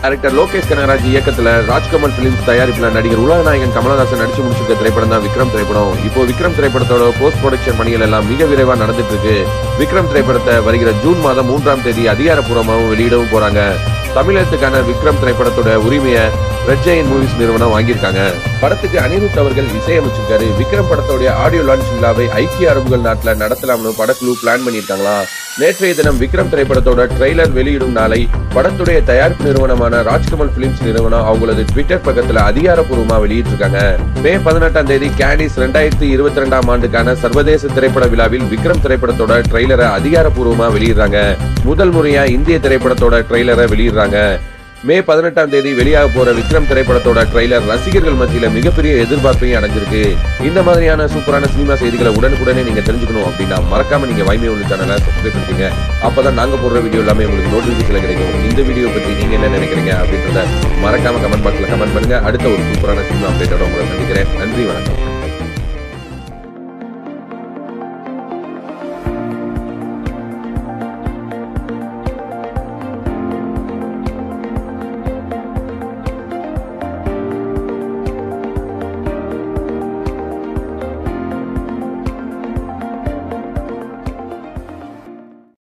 director Lokesh Kanagaraj இயக்கத்துல Rajkamal films தயாரிப்புல நடிகர் உலகநாயகன் கமலஹாசன் நடிச்சு முடிச்சிருக்க திரைப்படம் தான் விக்ரம் திரைப்படம் இப்போ விக்ரம் திரைப்படத்தோட போஸ்ட் ப்ரொடக்ஷன் பணிகள் எல்லாம் மிக விரைவா நடந்துட்டு இருக்கு விக்ரம் திரைப்படத்தை வருகிற ஜூன் மாதம் மூன்றாம் தேதி அதிகாரப்பூர்வமாகவும் வெளியிடவும் போறாங்க தமிழகத்துக்கான விக்ரம் திரைப்படத்தோட உரிமையை ரெட் ஜெயின் மூவிஸ் நிறுவனம் வாங்கியிருக்காங்க படத்துக்கு அனிருத் அவர்கள் இசையமைச்சிருக்காரு விக்ரம் படத்தோட ஆடியோ லான்ச் விழாவை ஐக்கிய அரபுகள் நாட்டுல நடத்தலாம்னு படக்குழு பிளான் பண்ணியிருக்காங்களா நேற்றைய தினம் விக்ரம் திரைப்படத்தோட ட்ரெய்லர் வெளியிடும் நாளை படத்துடைய தயாரிப்பு நிறுவனமான ராஜ்கமல் பிலிம்ஸ் நிறுவனம் அவங்களது ட்விட்டர் பக்கத்துல அதிகாரப்பூர்வமா வெளியிட்டிருக்காங்க மே பதினெட்டாம் தேதி கேடிஸ் ரெண்டாயிரத்தி இருபத்தி ரெண்டாம் ஆண்டுக்கான சர்வதேச திரைப்பட விழாவில் விக்ரம் திரைப்படத்தோட ட்ரெய்லரை அதிகாரப்பூர்வமா வெளியிடுறாங்க முதல் முறையா இந்திய திரைப்படத்தோட ட்ரெய்லரை வெளியிடுறாங்க மே பதினெட்டாம் தேதி வெளியாக போற விக்ரம் திரைப்படத்தோட ட்ரெய்லர் ரசிகர்கள் மத்தியில மிகப்பெரிய எதிர்பார்ப்பையும் அடைஞ்சிருக்கு இந்த மாதிரியான சூப்பரான சினிமா செய்திகளை உடனுக்குடனே நீங்க தெரிஞ்சுக்கணும் அப்படின்னா மறக்காம நீங்க வைமை ஒன்று சேனலை சப்ஸ்கிரைப் பண்ணிக்கங்க அப்பதான் நாங்க போடுற வீடியோ எல்லாமே உங்களுக்கு நோட்டிபிகேஷன் கிடைக்கும் இந்த வீடியோ பத்தி நீங்க என்ன நினைக்கிறீங்க அப்படின்றத மறக்காம கமெண்ட் பாக்ஸ்ல கமெண்ட் பண்ணுங்க அடுத்த ஒரு சூப்பரான சினிமா அப்டேட்டோட உங்களை சந்திக்கிறேன் நன்றி வணக்கம்